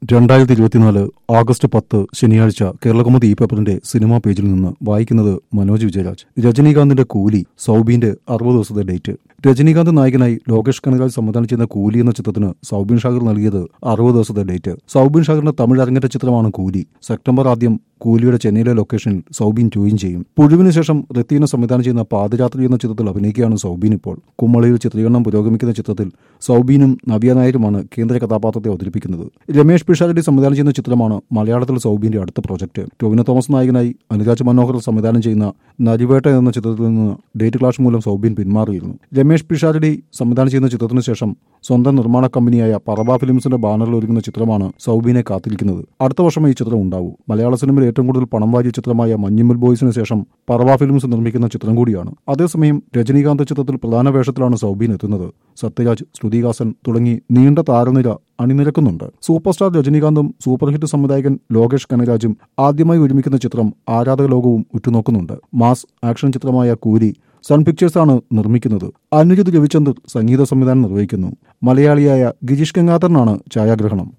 രണ്ടായിരത്തി ഇരുപത്തിനാല് ആഗസ്റ്റ് പത്ത് ശനിയാഴ്ച കേരളകൗമുദി ഈ പേപ്പറിന്റെ സിനിമാ പേജിൽ നിന്ന് വായിക്കുന്നത് മനോജ് വിജയരാജ് രജനീകാന്തിന്റെ കൂലി സൗബീന്റെ അറുപത് ദിവസത്തെ ഡേറ്റ് രജനീകാന്ത് നായകനായി ലോകേഷ് കനകരാജ് സംവിധാനം ചെയ്യുന്ന കൂലി എന്ന ചിത്രത്തിന് സൗബിൻ ഷാഗർ നൽകിയത് അറുപത് ദിവസത്തെ ഡേറ്റ് സൗബിൻ ഷാഗറിന്റെ തമിഴ് അരങ്ങേറ്റ ചിത്രമാണ് കൂലി സെപ്റ്റംബർ ആദ്യം കൂലിയുടെ ചെന്നൈയിലെ ലൊക്കേഷനിൽ സൗബിൻ ജോയിൻ ചെയ്യും പുഴുവിന് ശേഷം റത്തീന സംവിധാനം ചെയ്യുന്ന പാതിരാത്രി എന്ന ചിത്രത്തിൽ അഭിനയിക്കുകയാണ് സൗബിൻ ഇപ്പോൾ കുമ്മളിയിൽ ചിത്രീകരണം പുരോഗമിക്കുന്ന ചിത്രത്തിൽ സൗബീനും നവ്യ നായരുമാണ് കേന്ദ്ര കഥാപാത്രത്തെ അവതരിപ്പിക്കുന്നത് രമേഷ് പിഷാരടി സംവിധാനം ചെയ്യുന്ന ചിത്രമാണ് മലയാളത്തിൽ സൗബിന്റെ അടുത്ത പ്രോജക്റ്റ് ടൊവിനോ തോമസ് നായകനായി അനുരാജ് മനോഹർ സംവിധാനം ചെയ്യുന്ന നരിവേട്ട എന്ന ചിത്രത്തിൽ നിന്ന് ഡേറ്റ് ക്ലാഷ് മൂലം സൗബിൻ പിന്മാറിയിരുന്നു രമേഷ് പിഷാരടി സംവിധാനം ചെയ്യുന്ന ചിത്രത്തിന് ശേഷം സ്വന്തം നിർമ്മാണ കമ്പനിയായ പറബ ഫിലിംസിന്റെ ബാനറിൽ ഒരുങ്ങുന്ന ചിത്രമാണ് സൗബിനെ കാത്തിരിക്കുന്നത് അടുത്ത വർഷം ഈ ചിത്രം ഉണ്ടാവും മലയാള സിനിമയിൽ ഏറ്റവും കൂടുതൽ പണം വാരിയ ചിത്രമായ മഞ്ഞുമ്മൽ ബോയ്സിന് ശേഷം പറവ ഫിലിംസ് നിർമ്മിക്കുന്ന ചിത്രം കൂടിയാണ് അതേസമയം രജനീകാന്ത് ചിത്രത്തിൽ പ്രധാന വേഷത്തിലാണ് സൗബീൻ എത്തുന്നത് സത്യരാജ് ശ്രുതിഹാസൻ തുടങ്ങി നീണ്ട താരനിര അണിനിരക്കുന്നുണ്ട് സൂപ്പർ സ്റ്റാർ രജനീകാന്തും സൂപ്പർ ഹിറ്റ് സംവിധായകൻ ലോകേഷ് കനരാജും ആദ്യമായി ഒരുമിക്കുന്ന ചിത്രം ആരാധക ലോകവും ഉറ്റുനോക്കുന്നുണ്ട് മാസ് ആക്ഷൻ ചിത്രമായ കൂലി സൺ പിക്ചേഴ്സാണ് നിർമ്മിക്കുന്നത് അനുജിത് രവിചന്ദർ സംഗീത സംവിധാനം നിർവഹിക്കുന്നു മലയാളിയായ ഗിരീഷ് ഗംഗാധരനാണ് ഛായാഗ്രഹണം